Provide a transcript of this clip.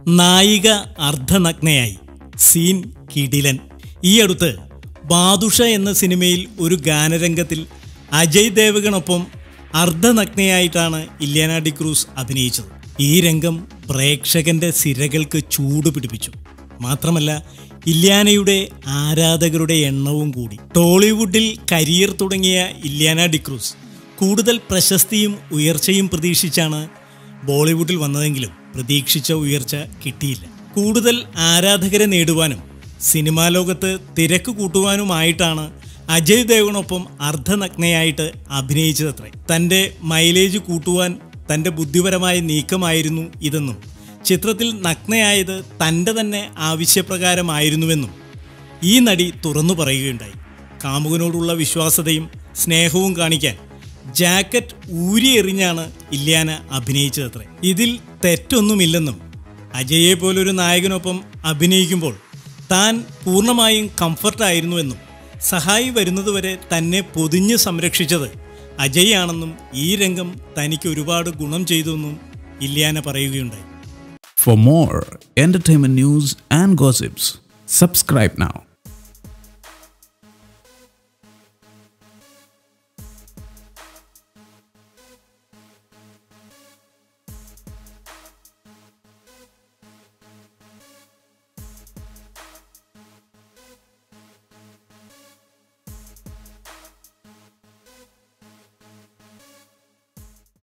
നായിക അർദ്ധനഗ്നയായി സീൻ കിടിലൻ ഈ അടുത്ത് ബാദുഷ എന്ന സിനിമയിൽ ഒരു ഗാനരംഗത്തിൽ അജയ് ദേവഗണൊപ്പം അർദ്ധനഗ്നയായിട്ടാണ് ഇല്യാന ഡിക്രൂസ് അഭിനയിച്ചത് ഈ രംഗം പ്രേക്ഷകന്റെ സിരകൾക്ക് ചൂട് പിടിപ്പിച്ചു മാത്രമല്ല ഇല്യാനയുടെ ആരാധകരുടെ എണ്ണവും കൂടി ടോളിവുഡിൽ കരിയർ തുടങ്ങിയ ഇല്യാന ഡിക്രൂസ് കൂടുതൽ പ്രശസ്തിയും ഉയർച്ചയും പ്രതീക്ഷിച്ചാണ് ബോളിവുഡിൽ വന്നതെങ്കിലും പ്രതീക്ഷിച്ച ഉയർച്ച കിട്ടിയില്ല കൂടുതൽ ആരാധകരെ നേടുവാനും സിനിമാ ലോകത്ത് തിരക്ക് കൂട്ടുവാനുമായിട്ടാണ് അജയ് ദേവനൊപ്പം അർദ്ധനഗ്നയായിട്ട് അഭിനയിച്ചതത്രേ തൻ്റെ മൈലേജ് കൂട്ടുവാൻ തൻ്റെ ബുദ്ധിപരമായ നീക്കമായിരുന്നു ഇതെന്നും ചിത്രത്തിൽ നഗ്നയായത് തൻ്റെ തന്നെ ആവശ്യപ്രകാരമായിരുന്നുവെന്നും ഈ നടി തുറന്നു പറയുകയുണ്ടായി കാമുകനോടുള്ള വിശ്വാസതയും സ്നേഹവും കാണിക്കാൻ ജാക്കറ്റ് ഊരിയെറിഞ്ഞാണ് ഇല്യാന അഭിനയിച്ചതത്രേ ഇതിൽ തെറ്റൊന്നുമില്ലെന്നും അജയെ പോലൊരു നായകനൊപ്പം അഭിനയിക്കുമ്പോൾ താൻ പൂർണ്ണമായും കംഫർട്ടായിരുന്നുവെന്നും സഹായി വരുന്നതുവരെ തന്നെ പൊതിഞ്ഞ് സംരക്ഷിച്ചത് അജയ് ആണെന്നും ഈ രംഗം തനിക്ക് ഒരുപാട് ഗുണം ചെയ്തുവെന്നും ഇല്യാന പറയുകയുണ്ടായി For more entertainment news and gossips, subscribe now